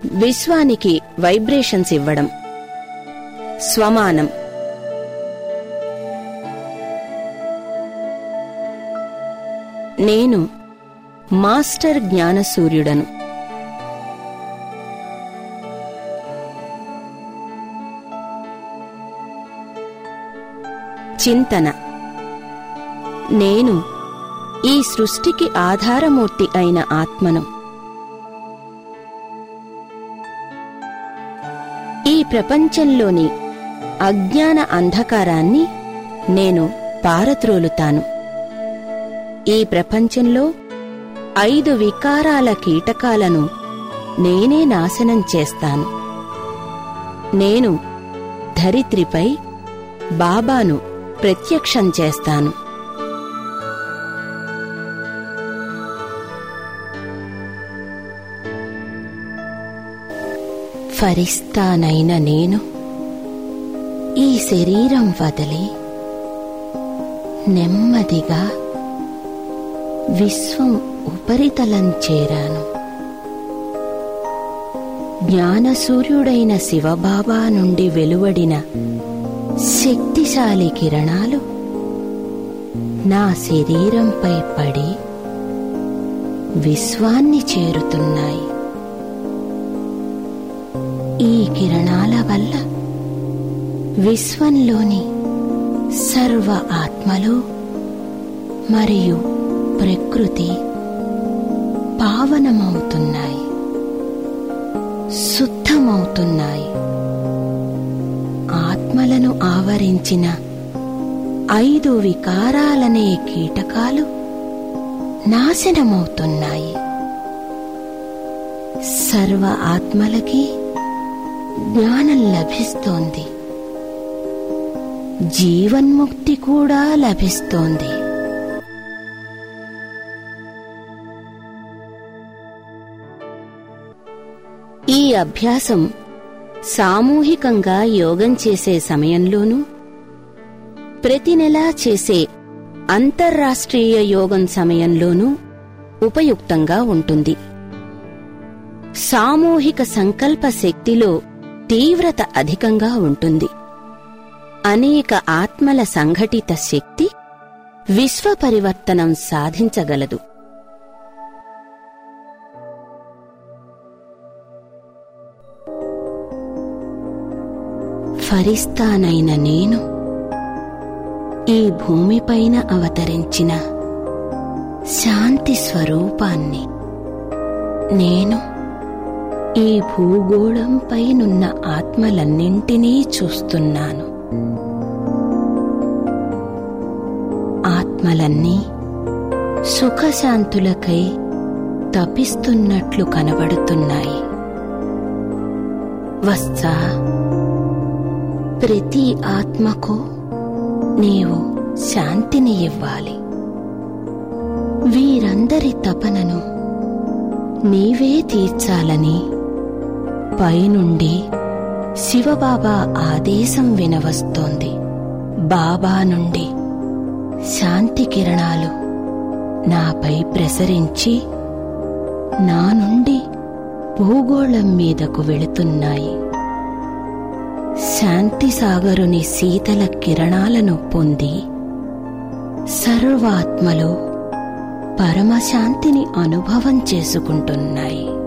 విశ్వానికి వైబ్రేషన్స్ ఇవ్వడం స్వమానం నేను మాస్టర్ జ్ఞానసూర్యుడను చింతన నేను ఈ సృష్టికి ఆధారమూర్తి అయిన ఆత్మను ఈ ప్రపంచంలోని అజ్ఞాన అంధకారాన్ని నేను పారత్రోలుతాను ఈ ప్రపంచంలో ఐదు వికారాల కీటకాలను నేనే నాశనం చేస్తాను నేను ధరిత్రిపై బాబాను ప్రత్యక్షం చేస్తాను ఫరిస్తానైన నేను ఈ శరీరం వదిలి నెమ్మదిగా విశ్వం ఉపరితలం చేరాను జ్ఞానసూర్యుడైన శివబాబా నుండి వెలువడిన శక్తిశాలి కిరణాలు నా శరీరంపై పడి విశ్వాన్ని చేరుతున్నాయి ఈ కిరణాల వల్ల విశ్వంలోని సర్వ ఆత్మలు మరియు ప్రకృతి పావనమవుతున్నాయి శుద్ధమవుతున్నాయి ఆత్మలను ఆవరించిన ఐదు వికారాలనే కీటకాలు నాశనమవుతున్నాయి సర్వ ఆత్మలకి జ్ఞానం లభిస్తోంది జీవన్ముక్తి కూడా లభిస్తోంది ఈ అభ్యాసం సామూహికంగా యోగం చేసే సమయంలోనూ ప్రతి నెలా చేసే అంతర్రాష్ట్రీయ యోగం సమయంలోనూ ఉపయుక్తంగా ఉంటుంది సామూహిక సంకల్ప శక్తిలో తీవ్రత అధికంగా ఉంటుంది అనేక ఆత్మల సంఘటిత శక్తి విశ్వ పరివర్తనం సాధించగలదు ఫరిస్తానైన నేను ఈ భూమిపైన అవతరించిన శాంతి స్వరూపాన్ని నేను ఈ భూగోళంపైనున్న ఆత్మలన్నింటినీ చూస్తున్నాను ఆత్మలన్నీ సుఖశాంతులకై తపిస్తున్నట్లు కనబడుతున్నాయి వత్సా ప్రతి ఆత్మకు నీవు శాంతిని ఇవ్వాలి వీరందరి తపనను నీవే తీర్చాలని పైనుండి శివబాబా ఆదేశం వినవస్తోంది బాబా నుండి శాంతి కిరణాలు నాపై ప్రసరించి నా నుండి భూగోళం మీదకు వెళుతున్నాయి శాంతి సాగరుని శీతల కిరణాలను పొంది సర్వాత్మలు పరమశాంతిని అనుభవం చేసుకుంటున్నాయి